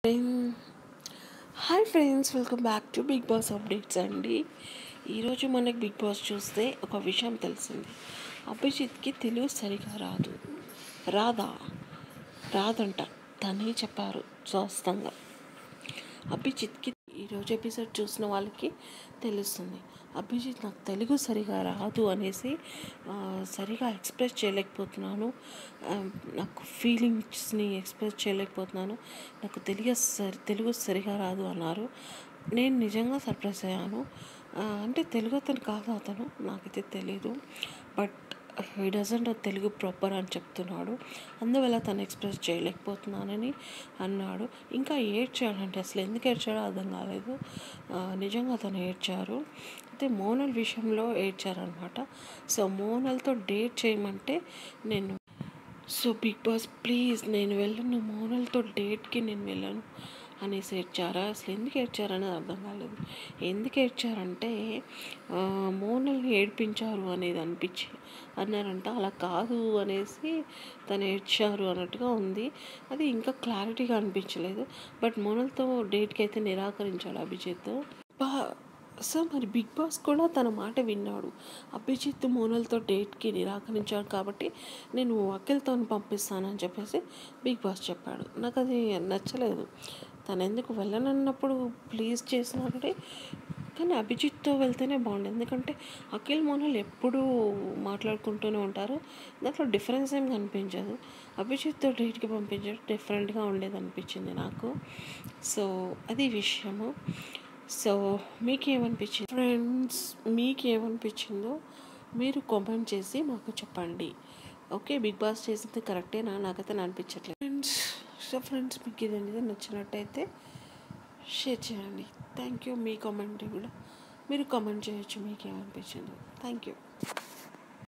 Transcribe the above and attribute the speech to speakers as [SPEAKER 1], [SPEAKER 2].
[SPEAKER 1] hi friends welcome back to Bigg Boss updates అండి ఈరోజు మనకి బిగ్ బాస్ చూస్తే ఒక విషయం తెలిసింది అభిజిత్కి తెలుగు సరిగా రాదు రాదా రాదంట తనే చెప్పారు స్పష్టంగా అభిజిత్కి ఈరోజు ఎపిసోడ్ చూసిన వాళ్ళకి తెలుస్తుంది అభిజిత్ నాకు తెలుగు సరిగా రాదు అనేసి ఆ, సరిగా ఎక్స్ప్రెస్ చేయలేకపోతున్నాను ఆ, నాకు ఫీలింగ్స్ని ఎక్స్ప్రెస్ చేయలేకపోతున్నాను నాకు తెలుగు సరి తెలుగు సరిగా రాదు అన్నారు నేను నిజంగా సర్ప్రైజ్ అయ్యాను ఆ, అంటే తెలుగు అతను కాదు అతను నాకైతే తెలీదు but he doesn't Telugu proper అని చెప్తున్నాడు అందువల్ల తను ఎక్స్ప్రెస్ చేయలేకపోతున్నానని అన్నాడు ఇంకా ఏడ్చాడంటే అసలు ఎందుకు ఏడ్చాడో అర్థం కాలేదు ఆ, నిజంగా తను ఏడ్చారు అయితే మోనల్ విషయంలో ఏడ్చారనమాట సో మోనల్తో డేట్ చేయమంటే నేను సో బిగ్ బాస్ ప్లీజ్ నేను వెళ్ళను మోనల్తో డేట్కి నేను వెళ్ళను అనేసి ఏడ్చారా అసలు ఎందుకు ఏడ్చారనేది అర్థం కాలేదు ఎందుకు ఏడ్చారంటే ఆ, మోనల్ని ఏడ్పించారు అనేది అనిపించి అన్నారంట అలా కాదు అనేసి తను ఏడ్చారు అన్నట్టుగా ఉంది అది ఇంకా క్లారిటీగా అనిపించలేదు బట్ మోనల్తో డేట్కి అయితే నిరాకరించాడు అభిజిత్ బా సో మరి బిగ్ బాస్ కూడా తన మాట విన్నాడు అభిజిత్ మోనల్తో డేట్కి నిరాకరించాడు కాబట్టి నేను అఖిల్తో పంపిస్తానని చెప్పేసి బిగ్ బాస్ చెప్పాడు నాకు అది నచ్చలేదు తను ఎందుకు వెళ్ళనన్నప్పుడు ప్లీజ్ చేసినాడంటే కానీ అభిజిత్తో వెళ్తేనే బాగుంది ఎందుకంటే అఖిల్ మోనల్ ఎప్పుడూ మాట్లాడుకుంటూనే ఉంటారు దాంట్లో డిఫరెన్స్ ఏం కనిపించదు అభిజిత్తో డేట్కి పంపించడం డిఫరెంట్గా ఉండేది అనిపించింది నాకు సో అది విషయము సో మీకేమనిపించింది ఫ్రెండ్స్ మీకు ఏమనిపించిందో మీరు కామెంట్ చేసి మాకు చెప్పండి ఓకే బిగ్ బాస్ చేసింది కరెక్టేనా నాకైతే అనిపించట్లేదు ఫ్రెండ్స్ సో ఫ్రెండ్స్ మీకు ఇది అనేది నచ్చినట్టయితే షేర్ చేయండి థ్యాంక్ యూ మీ కామెంట్ కూడా మీరు కామెంట్ చేయొచ్చు మీకు ఏమనిపించిందో థ్యాంక్ యూ